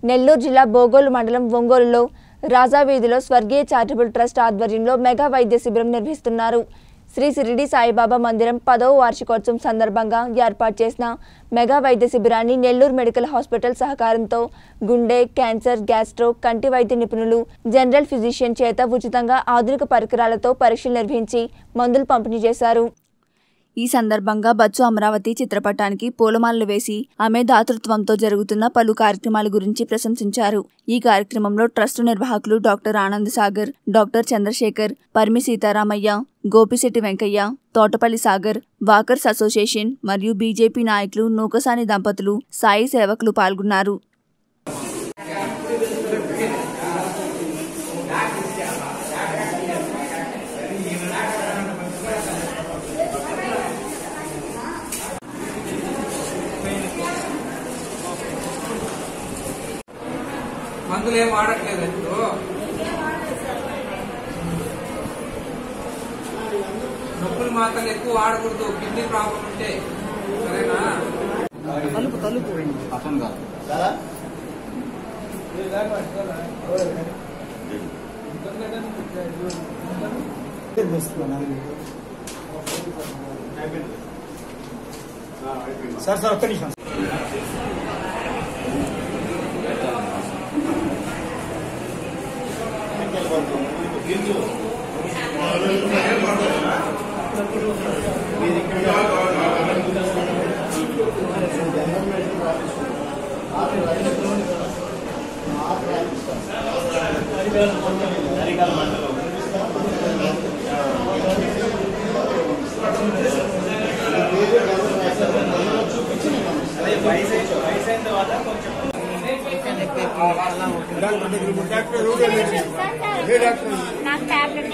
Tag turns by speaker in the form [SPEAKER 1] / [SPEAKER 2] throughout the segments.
[SPEAKER 1] నెల్లూరు జిల్లా బోగోలు మండలం ఒంగోలులో రాజా వీధిలో స్వర్గీయ చారిటబుల్ ట్రస్ట్ ఆధ్వర్యంలో మెగా వైద్య శిబిరం నిర్వహిస్తున్నారు శ్రీ సిరిడి సాయిబాబా మందిరం పదవ వార్షికోత్సవం సందర్భంగా ఏర్పాటు చేసిన మెగా వైద్య శిబిరాన్ని నెల్లూరు మెడికల్ హాస్పిటల్ సహకారంతో గుండె క్యాన్సర్ గ్యాస్ట్రో కంటి వైద్య నిపుణులు జనరల్ ఫిజిషియన్ చేత ఉచితంగా ఆధునిక పరికరాలతో పరీక్షలు నిర్వహించి మందులు పంపిణీ చేశారు ఈ సందర్భంగా బచ్చు అమరావతి చిత్రపటానికి పూలమాలలు వేసి ఆమె దాతృత్వంతో జరుగుతున్న పలు కార్యక్రమాల గురించి ప్రశంసించారు ఈ కార్యక్రమంలో ట్రస్ట్ నిర్వాహకులు doctor Anand Sagar doctor Chandrashekar Parimi Seetharamaiah Gopisetty Venkaiah Thotapalli Sagar walkers association మరియు బీజేపీ నాయకులు నూకసాని దంపతులు సాయి సేవకులు పాల్గొన్నారు
[SPEAKER 2] మందులు ఏం వాడట్లేదు ఇప్పుడు నొప్పులు మాత్రం ఎక్కువ వాడకూడదు కిడ్నీ ప్రాబ్లం ఉంటే సరేనా
[SPEAKER 3] అర్థం కాదు
[SPEAKER 4] సార్ సార్ ఒక్క నిమిషం
[SPEAKER 5] నాకు టాబ్లెట్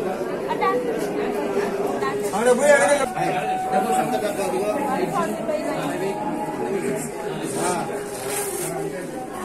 [SPEAKER 4] ఆడ పోయి అడగ